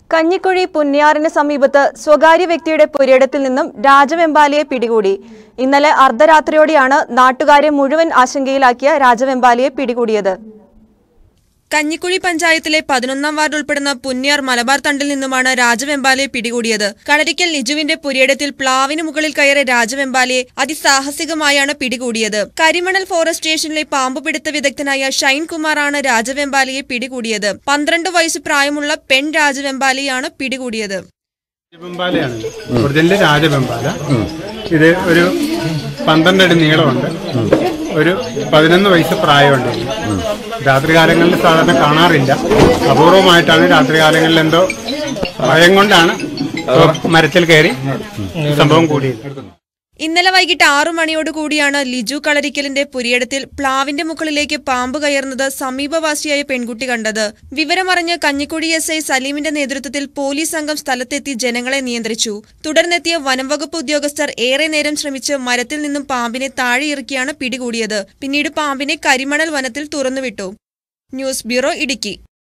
കഞ്ഞിക്കുഴി പുന്നിയാറിന് സമീപത്ത് സ്വകാര്യ വ്യക്തിയുടെ പുരയിടത്തിൽ നിന്നും രാജവെമ്പാലയെ പിടികൂടി ഇന്നലെ അർദ്ധരാത്രിയോടെയാണ് നാട്ടുകാരെ മുഴുവൻ ആശങ്കയിലാക്കിയ രാജവെമ്പാലയെ പിടികൂടിയത് കഞ്ഞിക്കുഴി പഞ്ചായത്തിലെ പതിനൊന്നാം വാർഡ് ഉൾപ്പെടുന്ന പുന്നിയാർ മലബാർ തണ്ടിൽ നിന്നുമാണ് രാജവെമ്പാലയെ പിടികൂടിയത് കളരിക്കൽ ലിജുവിന്റെ പുരയിടത്തിൽ പ്ലാവിന് മുകളിൽ കയറിയ രാജവെമ്പാലയെ അതിസാഹസികമായാണ് പിടികൂടിയത് കരിമണൽ ഫോറസ്റ്റ് സ്റ്റേഷനിലെ പാമ്പുപിടുത്ത വിദഗ്ധനായ ഷൈൻ കുമാറാണ് രാജവെമ്പാലയെ പിടികൂടിയത് പന്ത്രണ്ട് വയസ്സ് പ്രായമുള്ള പെൺ രാജവെമ്പാലയാണ് പിടികൂടിയത് രാജവെമ്പാലയാണ് ഒറിജിനൽ രാജവെമ്പാല ഇത് ഒരു പന്ത്രണ്ട് അടി നീളമുണ്ട് ഒരു പതിനൊന്ന് വയസ്സ് പ്രായമുണ്ട് ഇതിന്. രാത്രികാലങ്ങളിൽ സാധാരണ കാണാറില്ല അപൂർവമായിട്ടാണ് രാത്രികാലങ്ങളിൽ എന്തോ ഭയം കൊണ്ടാണ് മരത്തിൽ കയറി സംഭവം കൂടിയത് ഇന്നലെ വൈകിട്ട് ആറു മണിയോട് കൂടിയാണ് ലിജു കളരിക്കലിന്റെ പുരിയിടത്തിൽ പ്ലാവിന്റെ മുകളിലേക്ക് പാമ്പ് കയറുന്നത് സമീപവാസിയായ പെൺകുട്ടി കണ്ടത് വിവരമറിഞ്ഞ് കഞ്ഞിക്കുഴി എസ് ഐ സലീമിന്റെ നേതൃത്വത്തിൽ പോലീസ് സംഘം സ്ഥലത്തെത്തി ജനങ്ങളെ നിയന്ത്രിച്ചു തുടർന്നെത്തിയ വനംവകുപ്പ് ഉദ്യോഗസ്ഥർ ഏറെ നേരം ശ്രമിച്ച് മരത്തിൽ നിന്നും പാമ്പിനെ താഴെ ഇറക്കിയാണ് പിടികൂടിയത് പിന്നീട് പാമ്പിനെ കരിമണൽ വനത്തിൽ തുറന്നുവിട്ടു ന്യൂസ് ബ്യൂറോ ഇടുക്കി